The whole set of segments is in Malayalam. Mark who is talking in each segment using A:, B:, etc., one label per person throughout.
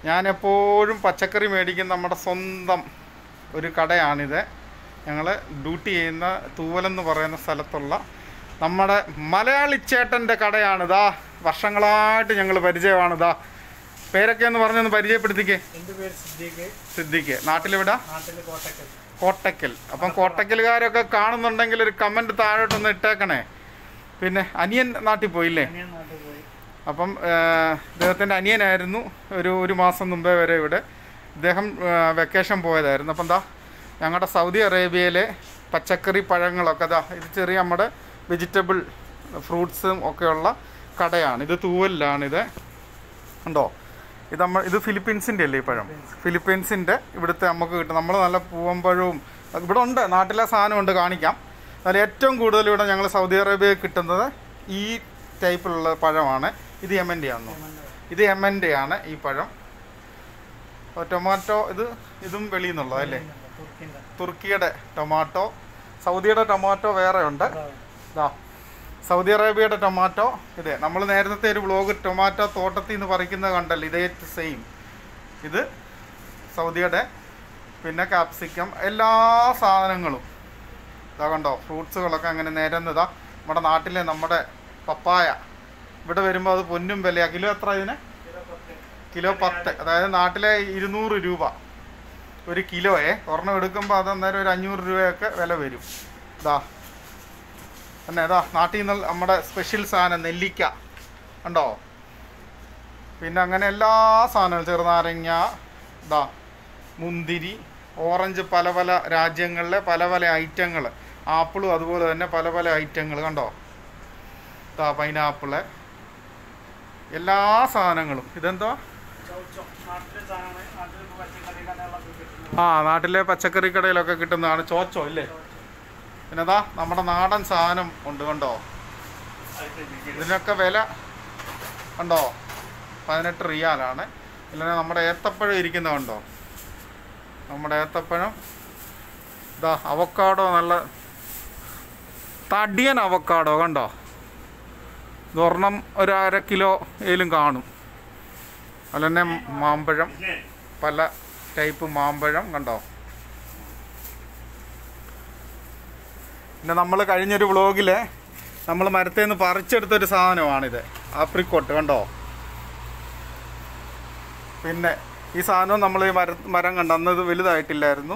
A: ഞാൻ എപ്പോഴും പച്ചക്കറി മേടിക്കുന്ന നമ്മുടെ സ്വന്തം ഒരു കടയാണിത് ഞങ്ങൾ ഡ്യൂട്ടി ചെയ്യുന്ന തൂവലെന്ന് പറയുന്ന സ്ഥലത്തുള്ള നമ്മുടെ മലയാളി ചേട്ടൻ്റെ കടയാണിതാ വർഷങ്ങളായിട്ട് ഞങ്ങൾ പരിചയമാണിതാ പേരൊക്കെ എന്ന് പറഞ്ഞൊന്ന് പരിചയപ്പെടുത്തിക്കേ
B: എൻ്റെ പേര് സിദ്ദീഖ്
A: സിദ്ദിഖ് നാട്ടിലെവിടാ
B: നാട്ടിൽ കോട്ടക്കൽ
A: കോട്ടക്കൽ അപ്പം കോട്ടക്കലുകാരൊക്കെ കാണുന്നുണ്ടെങ്കിൽ ഒരു കമൻറ്റ് താഴോട്ടൊന്ന് ഇട്ടേക്കണേ പിന്നെ അനിയൻ നാട്ടിൽ പോയില്ലേ
B: ഞാൻ നാട്ടിൽ പോയി
A: അപ്പം ഇദ്ദേഹത്തിൻ്റെ അനിയനായിരുന്നു ഒരു ഒരു മാസം മുമ്പേ വരെ ഇവിടെ ഇദ്ദേഹം വെക്കേഷൻ പോയതായിരുന്നു അപ്പം എന്താ ഞങ്ങളുടെ സൗദി അറേബ്യയിലെ പച്ചക്കറി പഴങ്ങളൊക്കെ ദാ ഇത് ചെറിയ നമ്മുടെ വെജിറ്റബിൾ ഫ്രൂട്ട്സും ഒക്കെയുള്ള കടയാണ് ഇത് തൂവലിലാണിത് ഉണ്ടോ ഇത് നമ്മൾ ഇത് ഫിലിപ്പീൻസിൻ്റെ അല്ലേ ഈ പഴം ഫിലിപ്പീൻസിൻ്റെ ഇവിടുത്തെ നമുക്ക് കിട്ടും നമ്മൾ നല്ല പൂവമ്പഴവും അത് ഇവിടെ ഉണ്ട് നാട്ടിലെ സാധനമുണ്ട് കാണിക്കാം എന്നാൽ ഏറ്റവും കൂടുതൽ ഇവിടെ ഞങ്ങൾ സൗദി അറേബ്യയിൽ കിട്ടുന്നത് ഈ ടൈപ്പിലുള്ള പഴമാണ് ഇത് യമൻ്റെ ആണോ ഇത് യമൻ്റെ ആണ് ഈ പഴം അപ്പോൾ ടൊമാറ്റോ ഇത് ഇതും വെളിയിൽ നിന്നുള്ളത് അല്ലേ
B: തുർക്കിൻ്റെ
A: തുർക്കിയുടെ ടൊമാറ്റോ സൗദിയുടെ ടൊമാറ്റോ വേറെ ഉണ്ട് ഇതാ സൗദി അറേബ്യയുടെ ടൊമാറ്റോ ഇതേ നമ്മൾ നേരത്തെ ഒരു വ്ളോഗ് ടൊമാറ്റോ തോട്ടത്തിൽ നിന്ന് പറിക്കുന്നത് കണ്ടല്ലോ ഇതേ സെയിം ഇത് സൗദിയുടെ പിന്നെ കാപ്സിക്കം എല്ലാ സാധനങ്ങളും ഇതാ കണ്ടോ ഫ്രൂട്ട്സുകളൊക്കെ അങ്ങനെ നിരന്നതാ നമ്മുടെ നാട്ടിലെ നമ്മുടെ പപ്പായ ഇവിടെ വരുമ്പോൾ അത് പൊന്നും വിലയാ കിലോ എത്ര ഇതിന് കിലോ പത്ത് അതായത് നാട്ടിലെ ഇരുന്നൂറ് രൂപ ഒരു കിലോയെ ഒരെണ്ണം എടുക്കുമ്പോൾ അത് അന്നേരം ഒരു അഞ്ഞൂറ് രൂപയൊക്കെ വില വരും ഇതാ പിന്നെ ഇതാ നാട്ടിൽ നിന്ന് നമ്മുടെ സ്പെഷ്യൽ സാധനം നെല്ലിക്ക ഉണ്ടോ പിന്നെ അങ്ങനെ എല്ലാ സാധനങ്ങളും ചെറുനാരങ്ങ ഇതാ മുന്തിരി ഓറഞ്ച് പല പല രാജ്യങ്ങളിലെ പല പല ഐറ്റങ്ങൾ ആപ്പിളും അതുപോലെ തന്നെ പല പല ഐറ്റങ്ങൾ കണ്ടോ ഇതാ പൈനാപ്പിള് എല്ലാ സാധനങ്ങളും ഇതെന്തോ
B: ചൗച്ചോ നാട്ടിലെ സാധനമാണ് നാട്ടിൽ പച്ചക്കറി കടകളൊക്കെ കിട്ടുന്നത്
A: ആ നാട്ടിലെ പച്ചക്കറി കടയിലൊക്കെ കിട്ടുന്നതാണ് ചോച്ചോ ഇല്ലേ പിന്നെ അതാ നമ്മുടെ നാടൻ സാധനം ഉണ്ട് കണ്ടോ ഇതിനൊക്കെ വില കണ്ടോ പതിനെട്ട് റിയാലാണ് ഇല്ലെങ്കിൽ നമ്മുടെ ഏത്തപ്പഴം ഇരിക്കുന്ന കണ്ടോ നമ്മുടെ ഏത്തപ്പഴം ഇതാ അവക്കാടോ നല്ല തടിയൻ അവക്കാടോ കണ്ടോ ഇതൊരെണ്ണം ഒരു അര കിലോ ഏലും കാണും അതുപോലെ തന്നെ മാമ്പഴം പല ടൈപ്പ് മാമ്പഴം കണ്ടോ പിന്നെ നമ്മൾ കഴിഞ്ഞൊരു വ്ളോഗിൽ നമ്മൾ മരത്തിൽ നിന്ന് പറിച്ചെടുത്തൊരു സാധനമാണിത് ആപ്രിക്കോട്ട് കണ്ടോ പിന്നെ ഈ സാധനം നമ്മൾ ഈ മര മരം കണ്ട അന്ന് ഇത് വലുതായിട്ടില്ലായിരുന്നു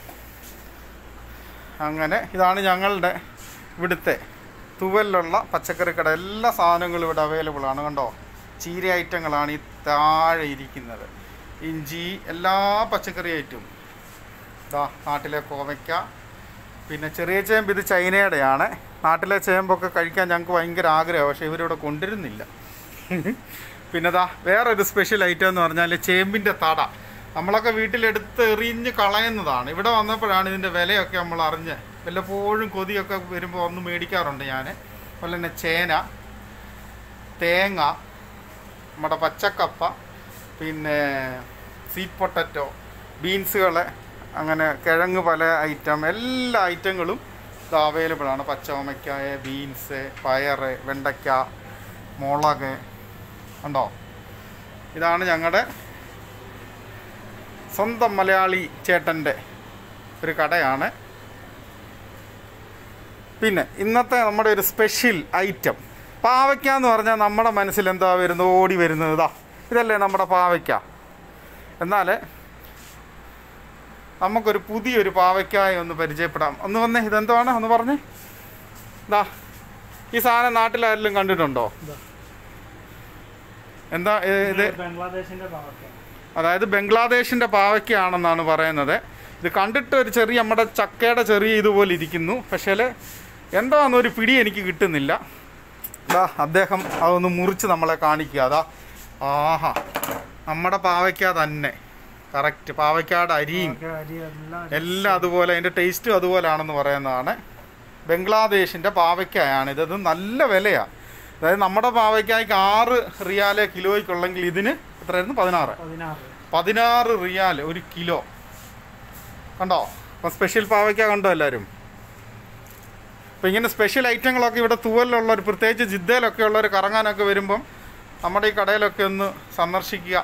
A: അങ്ങനെ ഇതാണ് ഞങ്ങളുടെ ഇവിടുത്തെ തുവലിലുള്ള പച്ചക്കറി കട എല്ലാ സാധനങ്ങളും ഇവിടെ അവൈലബിൾ ആണ് കണ്ടോ ചീര ഐറ്റങ്ങളാണ് ഈ താഴെ ഇരിക്കുന്നത് ഇഞ്ചി എല്ലാ പച്ചക്കറി ഐറ്റവും ഇതാ നാട്ടിലെ കോവയ്ക്ക പിന്നെ ചെറിയ ചേമ്പ് ഇത് ചൈനയുടെയാണ് നാട്ടിലെ ചേമ്പൊക്കെ കഴിക്കാൻ ഞങ്ങൾക്ക് ഭയങ്കര ആഗ്രഹമാണ് പക്ഷേ ഇവരിവിടെ കൊണ്ടുവരുന്നില്ല പിന്നെ ദാ വേറൊരു സ്പെഷ്യൽ ഐറ്റം എന്ന് പറഞ്ഞാൽ ചേമ്പിൻ്റെ തട നമ്മളൊക്കെ വീട്ടിലെടുത്ത് എറിഞ്ഞ് കളയുന്നതാണ് ഇവിടെ വന്നപ്പോഴാണ് ഇതിൻ്റെ വിലയൊക്കെ നമ്മൾ അറിഞ്ഞ് വല്ലപ്പോഴും കൊതിയൊക്കെ വരുമ്പോൾ ഒന്ന് മേടിക്കാറുണ്ട് ഞാൻ അതുപോലെ തന്നെ ചേന തേങ്ങ നമ്മുടെ പച്ചക്കപ്പ പിന്നെ സ്വീറ്റ് പൊട്ടറ്റോ ബീൻസുകൾ അങ്ങനെ കിഴങ്ങ് പല ഐറ്റം എല്ലാ ഐറ്റങ്ങളും ഇത് അവൈലബിൾ ആണ് പച്ചോമയ്ക്കായ ബീൻസ് പയറ് വെണ്ടയ്ക്ക മുളക് ഉണ്ടോ ഇതാണ് ഞങ്ങളുടെ സ്വന്തം മലയാളി ചേട്ടൻ്റെ ഒരു കടയാണ് പിന്നെ ഇന്നത്തെ നമ്മുടെ ഒരു സ്പെഷ്യൽ ഐറ്റം പാവയ്ക്ക എന്ന് പറഞ്ഞാൽ നമ്മുടെ മനസ്സിൽ എന്താ വരുന്നത് ഓടി വരുന്നത് ഇതാ ഇതല്ലേ നമ്മുടെ പാവയ്ക്ക എന്നാൽ നമുക്കൊരു പുതിയൊരു പാവയ്ക്കായ ഒന്ന് പരിചയപ്പെടാം ഒന്ന് വന്നേ ഇതെന്താണ് ഒന്ന് പറഞ്ഞേ ഇതാ ഈ സാധനം നാട്ടിലാരെങ്കിലും കണ്ടിട്ടുണ്ടോ
B: ഇതാ.
A: എന്താ ഏ, ഇത്
B: ബംഗ്ലാദേശിന്റെ ഭാഗത്ത്
A: അതായത് ബംഗ്ലാദേശിൻ്റെ പാവയ്ക്കാണെന്നാണ് പറയുന്നത് ഇത് കണ്ടിട്ട് ഒരു ചെറിയ നമ്മുടെ ചക്കയുടെ ചെറിയ ഇതുപോലെ ഇരിക്കുന്നു പക്ഷേ എന്താണെന്നൊരു പിടി എനിക്ക് കിട്ടുന്നില്ല അതാ അദ്ദേഹം അതൊന്ന് മുറിച്ച് നമ്മളെ കാണിക്കുക അതാ ആഹാ നമ്മുടെ പാവയ്ക്ക തന്നെ കറക്റ്റ് പാവയ്ക്കാട് അരിയും
B: ഒക്കെ അരി എല്ലാം
A: എല്ലാം അതുപോലെ അതിൻ്റെ ടേസ്റ്റും അതുപോലെയാണെന്ന് പറയുന്നതാണ് ബംഗ്ലാദേശിൻ്റെ പാവയ്ക്കായാണ് ഇത് ഇത് നല്ല വിലയാണ് അതായത് നമ്മുടെ പാവയ്ക്കായ്ക്ക് ആറ് റിയാലെ കിലോയ്ക്കുള്ളെങ്കിൽ ഇതിന് എത്രയായിരുന്നു പതിനാറ്
B: പതിനാറ്
A: പതിനാറ് റിയാൽ ഒരു കിലോ കണ്ടോ അപ്പം സ്പെഷ്യൽ പാവയ്ക്ക കണ്ടോ എല്ലാവരും അപ്പം ഇങ്ങനെ സ്പെഷ്യൽ ഐറ്റങ്ങളൊക്കെ ഇവിടെ തൂവലിലുള്ളവർ പ്രത്യേകിച്ച് ജിദ്ദയിലൊക്കെ ഉള്ളവർ കറങ്ങാനൊക്കെ വരുമ്പം നമ്മുടെ ഈ കടയിലൊക്കെ ഒന്ന് സന്ദർശിക്കുക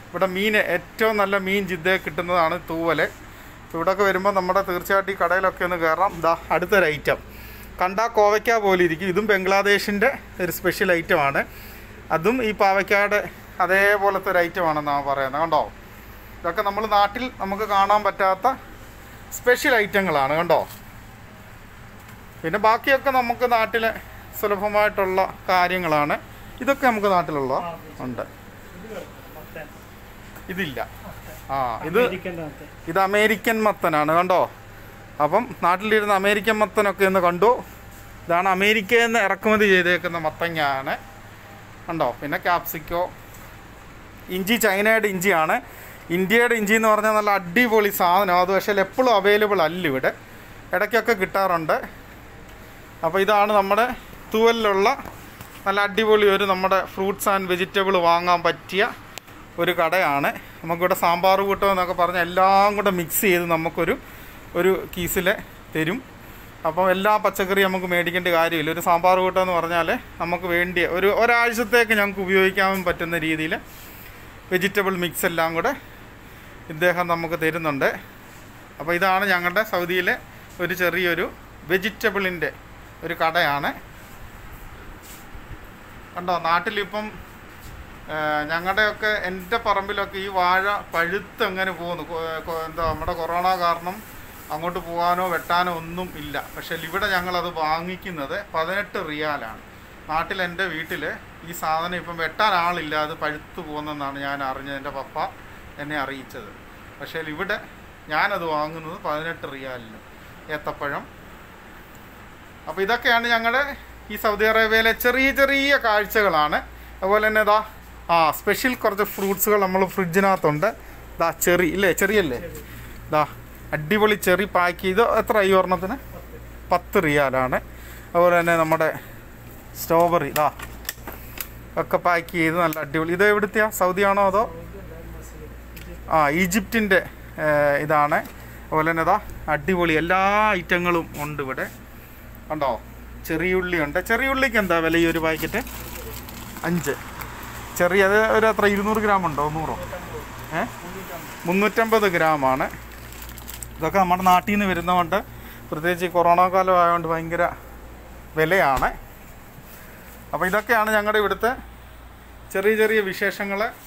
A: ഇവിടെ മീൻ ഏറ്റവും നല്ല മീൻ ജിദ്ദയിൽ കിട്ടുന്നതാണ് തൂവല് ഇവിടെയൊക്കെ വരുമ്പോൾ നമ്മുടെ തീർച്ചയായിട്ടും ഈ കടയിലൊക്കെ ഒന്ന് കയറാം ഇതാ അടുത്തൊരു ഐറ്റം കണ്ടാ കോവയ്ക്ക പോലെ ഇരിക്കും ഇതും ബംഗ്ലാദേശിൻ്റെ ഒരു സ്പെഷ്യൽ ഐറ്റമാണ് അതും ഈ പാവയ്ക്കാട് അതേപോലത്തെ ഒരു ഐറ്റമാണെന്നാണ് പറയുന്നത് കണ്ടോ ഇതൊക്കെ നമ്മൾ നാട്ടിൽ നമുക്ക് കാണാൻ പറ്റാത്ത സ്പെഷ്യൽ ഐറ്റങ്ങളാണ് കണ്ടോ പിന്നെ ബാക്കിയൊക്കെ നമുക്ക് നാട്ടിലെ സുലഭമായിട്ടുള്ള കാര്യങ്ങളാണ് ഇതൊക്കെ നമുക്ക് നാട്ടിലുള്ള ഉണ്ട്
B: മത്തൻ
A: ഇതില്ല ആ ഇത്
B: അമേരിക്കൻ്റെ മത്തൻ
A: ഇത് അമേരിക്കൻ മത്തനാണ് കണ്ടോ അപ്പം നാട്ടിലിരുന്ന അമേരിക്കൻ മത്തനൊക്കെ ഒന്ന് കണ്ടു ഇതാണ് അമേരിക്കയിൽ നിന്ന് ഇറക്കുമതി ചെയ്തേക്കുന്ന മത്തങ്ങയാണ് കണ്ടോ പിന്നെ ക്യാപ്സിക്കോ ഇഞ്ചി ചൈനയുടെ ഇഞ്ചിയാണ് ഇന്ത്യയുടെ ഇഞ്ചി എന്ന് പറഞ്ഞാൽ നല്ല അടിപൊളി സാധനം അത് പക്ഷേ എപ്പോഴും അവൈലബിൾ അല്ല ഇവിടെ ഇടയ്ക്കൊക്കെ കിട്ടാറുണ്ട് അപ്പോൾ ഇതാണ് നമ്മുടെ തൂവലിലുള്ള നല്ല അടിപൊളി ഒരു നമ്മുടെ ഫ്രൂട്ട്സ് ആൻഡ് വെജിറ്റബിൾ വാങ്ങാൻ പറ്റിയ ഒരു കടയാണ് നമുക്കിവിടെ സാമ്പാർ കൂട്ടം എന്നൊക്കെ പറഞ്ഞാൽ എല്ലാം കൂടെ മിക്സ് ചെയ്ത് നമുക്കൊരു ഒരു കീസിൽ തരും അപ്പം എല്ലാ പച്ചക്കറി നമുക്ക് മേടിക്കേണ്ട കാര്യമില്ല ഒരു സാമ്പാർ കൂട്ടം എന്ന് പറഞ്ഞാൽ നമുക്ക് വേണ്ടിയ ഒരു ഒരാഴ്ചത്തേക്ക് ഞങ്ങൾക്ക് ഉപയോഗിക്കാൻ പറ്റുന്ന രീതിയിൽ വെജിറ്റബിൾ മിക്സ് എല്ലാം കൂടെ ഇദ്ദേഹം നമുക്ക് തരുന്നുണ്ട് അപ്പോൾ ഇതാണ് ഞങ്ങളുടെ സൗദിയിലെ ഒരു ചെറിയൊരു വെജിറ്റബിളിൻ്റെ ഒരു കടയാണ് കണ്ടോ നാട്ടിലിപ്പം ഞങ്ങളുടെയൊക്കെ എൻ്റെ പറമ്പിലൊക്കെ ഈ വാഴ പഴുത്ത് അങ്ങനെ പോകുന്നു കൊ- കൊ- എന്താ നമ്മുടെ കൊറോണ കാരണം അങ്ങോട്ട് പോകാനോ വെട്ടാനോ ഒന്നും ഇല്ല പക്ഷേ ഇവിടെ ഞങ്ങളത് വാങ്ങിക്കുന്നത് പതിനെട്ട് റിയാലാണ് നാട്ടിൽ എൻ്റെ വീട്ടിൽ ഈ സാധനം ഇപ്പം വെട്ടാൻ ആളില്ല അത് പഴുത്ത് പോകുന്നെന്നാണ് ഞാൻ അറിഞ്ഞത് എൻ്റെ പപ്പ എന്നെ അറിയിച്ചത് പക്ഷേ ഇവിടെ ഞാനത് വാങ്ങുന്നത് പതിനെട്ട് റിയാലിന് ഏത്തപ്പഴം അപ്പോൾ ഇതൊക്കെയാണ് ഞങ്ങളുടെ ഈ സൗദി അറേബ്യയിലെ ചെറിയ ചെറിയ കാഴ്ചകളാണ് അതുപോലെ തന്നെ ഇതാ ആ സ്പെഷ്യൽ കുറച്ച് ഫ്രൂട്ട്സുകൾ നമ്മൾ ഫ്രിഡ്ജിനകത്തുണ്ട് ഇതാ ചെറി ഇല്ലേ ചെറിയല്ലേ ഇതാ അടിപൊളി ചെറി പാക്ക് ചെയ്ത് എത്ര ഈ ഒരെണ്ണത്തിന് പത്ത് റിയാലാണ് അതുപോലെ തന്നെ നമ്മുടെ സ്ട്രോബെറി ഇതാ ഒക്കെ പാക്ക് ചെയ്ത് നല്ല അടിപൊളി ഇത് എവിടുത്തെയാ സൗദിയാണോ അതോ ആ ഈജിപ്തിൻ്റെ ഇതാണ് അതുപോലെ തന്നെ ഇതാ അടിപൊളി എല്ലാ ഐറ്റങ്ങളും ഉണ്ട് ഇവിടെ കണ്ടോ ചെറിയുള്ളി ഉണ്ട് ചെറിയുള്ളിക്ക് എന്താ വില ഈ ഒരു പാക്കറ്റ് അഞ്ച് ചെറിയ അത് ഒരു എത്ര ഇരുന്നൂറ് ഗ്രാം ഉണ്ടോ നൂറോ ഏ മുന്നൂറ്റമ്പത് ഗ്രാമാണ് ഇതൊക്കെ നമ്മുടെ നാട്ടിൽ നിന്ന് വരുന്നതുകൊണ്ട് പ്രത്യേകിച്ച് ഈ കൊറോണ കാലം ആയതുകൊണ്ട് ഭയങ്കര വിലയാണ് അപ്പോൾ ഇതൊക്കെയാണ് ഞങ്ങളുടെ ഇവിടുത്തെ ചെറിയ ചെറിയ വിശേഷങ്ങൾ